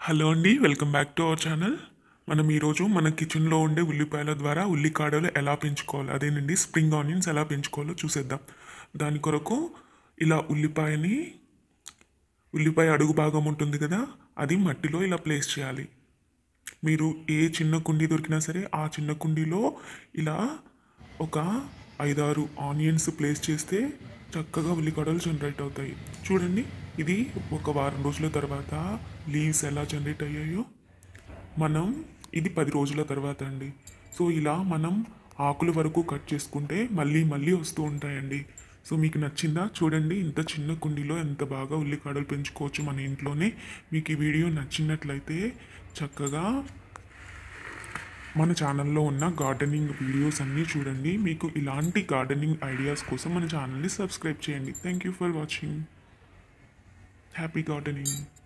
hello అండి welcome back to our channel మనం ఈరోజు మన కిచెన్లో ఉండే ఉల్లిపాయల ద్వారా ఉల్లికాడలు ఎలా పెంచుకోవాలి అదేనండి స్ప్రింగ్ ఆనియన్స్ ఎలా పెంచుకోవాలో చూసేద్దాం దాని కొరకు ఇలా ఉల్లిపాయని ఉల్లిపాయ అడుగు భాగం ఉంటుంది కదా అది మట్టిలో ఇలా ప్లేస్ చేయాలి మీరు ఏ చిన్న కుండీ దొరికినా సరే ఆ చిన్న కుండీలో ఇలా ఒక ఐదారు ఆనియన్స్ ప్లేస్ చేస్తే చక్కగా ఉల్లిగడ్డలు జనరేట్ అవుతాయి చూడండి ఇది ఒక వారం రోజుల తర్వాత లీవ్స్ ఎలా జనరేట్ అయ్యాయో మనం ఇది పది రోజుల తర్వాత అండి సో ఇలా మనం ఆకుల వరకు కట్ చేసుకుంటే మళ్ళీ మళ్ళీ వస్తూ ఉంటాయండి సో మీకు నచ్చిందా చూడండి ఇంత చిన్న కుండీలో ఎంత బాగా ఉల్లికాడలు పెంచుకోవచ్చు మన ఇంట్లోనే మీకు ఈ వీడియో నచ్చినట్లయితే చక్కగా మన ఛానల్లో ఉన్న గార్డెనింగ్ వీడియోస్ అన్నీ చూడండి మీకు ఇలాంటి గార్డెనింగ్ ఐడియాస్ కోసం మన ఛానల్ని సబ్స్క్రైబ్ చేయండి thank you for watching happy gardening